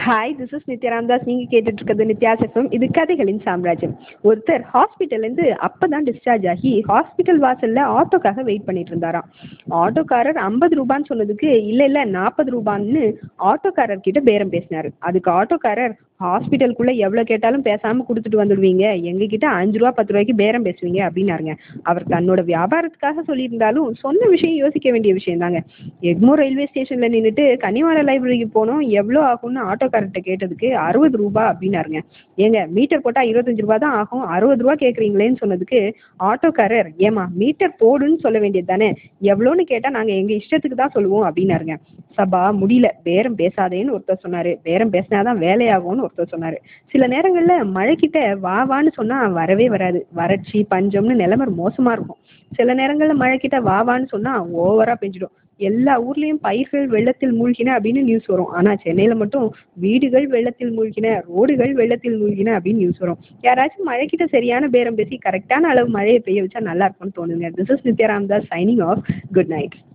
hi this is Nithya Ramdas நீங்கள் கேட்டுட்டு இருக்கிறது நித்யாஸ் எஃப்எம் இது கதைகளின் சாம்ராஜ்யம் ஒருத்தர் ஹாஸ்பிட்டல்லேருந்து அப்போ தான் டிஸ்சார்ஜ் ஆகி ஹாஸ்பிட்டல் வாசலில் ஆட்டோக்காக வெயிட் பண்ணிட்டு இருந்தாராம் ஆட்டோக்காரர் ஐம்பது ரூபான்னு சொன்னதுக்கு இல்லை இல்லை நாற்பது ரூபான்னு ஆட்டோக்காரர் கிட்ட பேரம் பேசினார் அதுக்கு ஆட்டோக்காரர் ஹாஸ்பிட்டலுக்குள்ளே எவ்வளோ கேட்டாலும் பேசாமல் கொடுத்துட்டு வந்துடுவீங்க எங்ககிட்ட அஞ்சு ரூபா பத்து ரூபாய்க்கு பேரம் பேசுவீங்க அப்படின்னாருங்க அவர் தன்னோட வியாபாரத்துக்காக சொல்லியிருந்தாலும் சொன்ன விஷயம் யோசிக்க வேண்டிய விஷயம் தாங்க எக்மோர் ரயில்வே ஸ்டேஷனில் நின்றுட்டு கன்னிவார லைப்ரரிக்கு போனோம் எவ்வளோ ஆகும்னு ஆட்டோக்காரர்கிட்ட கேட்டதுக்கு அறுபது ரூபா அப்படின்னாருங்க ஏங்க மீட்டர் போட்டால் இருபத்தஞ்சு ரூபா தான் ஆகும் அறுபது ரூபா கேட்குறீங்களேன்னு சொன்னதுக்கு ஆட்டோக்காரர் ஏமா மீட்டர் போடுன்னு சொல்ல வேண்டியது தானே எவ்வளோன்னு கேட்டால் நாங்கள் எங்கள் இஷ்டத்துக்கு தான் சொல்லுவோம் அப்படின்னாருங்க சபா முடியல பேரம் பேசாதேன்னு ஒருத்தர் சொன்னார் பேரம் பேசினாதான் வேலையாகும்னு ஒருத்தர் சொன்னார் சில நேரங்களில் மழைக்கிட்ட வா வான்னு சொன்னால் வரவே வராது வறட்சி பஞ்சம்னு நிலைமை மோசமாக இருக்கும் சில நேரங்களில் மழைக்கிட்ட வா வான்னு சொன்னால் ஓவராக பெஞ்சிடும் எல்லா ஊர்லேயும் பயிர்கள் வெள்ளத்தில் மூழ்கின அப்படின்னு நியூஸ் வரும் ஆனால் சென்னையில் மட்டும் வீடுகள் வெள்ளத்தில் மூழ்கின ரோடுகள் வெள்ளத்தில் மூழ்கின அப்படின்னு நியூஸ் வரும் யாராச்சும் மழைக்கிட்ட சரியான பேரம் பேசி கரெக்டான அளவு மழையை பெய்ய வச்சா நல்லா இருக்கும்னு தோணுங்க this is Nithya Ramdas signing off good night